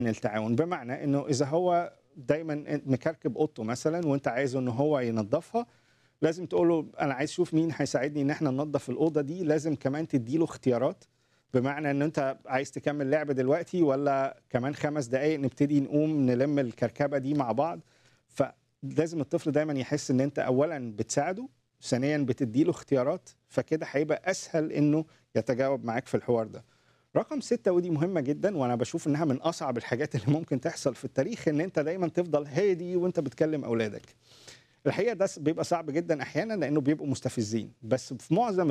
التعاون بمعنى انه اذا هو دايما مكركب اوضته مثلا وانت عايزه ان هو ينظفها لازم تقول له انا عايز اشوف مين هيساعدني ان احنا ننظف الاوضه دي لازم كمان تديله اختيارات بمعنى ان انت عايز تكمل لعب دلوقتي ولا كمان خمس دقائق نبتدي نقوم نلم الكركبه دي مع بعض فلازم الطفل دايما يحس ان انت اولا بتساعده ثانيا بتديله اختيارات فكده هيبقى اسهل انه يتجاوب معاك في الحوار ده رقم ستة ودي مهمة جدا وأنا بشوف إنها من أصعب الحاجات اللي ممكن تحصل في التاريخ إن أنت دايما تفضل هادي وأنت بتكلم أولادك. الحقيقة ده بيبقى صعب جدا أحيانا لأنه بيبقوا مستفزين بس في معظم